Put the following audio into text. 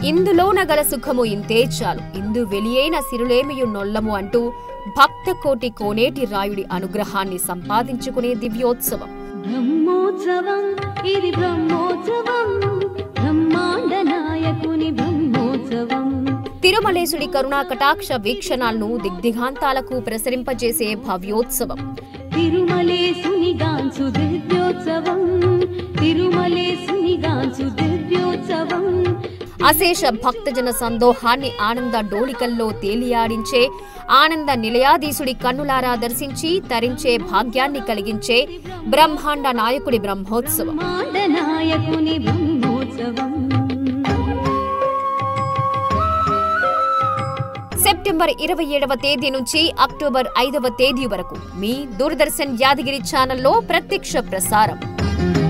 ఇందులోన గల సుఖము ఇంతే చాలు ఇందు వెలియైన సిరులేమియు నొల్లము అంటూ భక్త కోటి కోనేటి రాయుడి అనుగ్రహాన్ని సంపాదించుకునే దివ్యోత్సవం బ్రహ్మోత్సవం ఇది బ్రహ్మోత్సవం బ్రహ్మాండ నాయకుని బ్రహ్మోత్సవం తిరుమలేశుడి కరుణా కటాక్ష వీక్షణాలను దిగ్దిగాంతాలకు ప్రసరింపజేసే భవ్యోత్సవం తిరుమలేసుని గాంచు దివ్యోత్సవం తిరుమలేసుని గాంచు దివ్యోత్సవం అశేష భక్తజన సందోహాన్ని ఆనంద డోలికల్లో తేలియాడించే ఆనంద నిలయాధీశుడి కన్నులారా దర్శించి తరించే భాగ్యాన్ని కలిగించే బ్రహ్మాండ నాయకుడి బ్రహ్మోత్సవం బ్రహ్మాండ నాయకుని బ్రహ్మోత్సవం సెప్టెంబర్ ఇరవై ఏడవ తేదీ నుంచి అక్టోబర్ ఐదవ తేదీ వరకు మీ దూరదర్శన్ యాదగిరి ఛానల్లో ప్రత్యక్ష ప్రసారం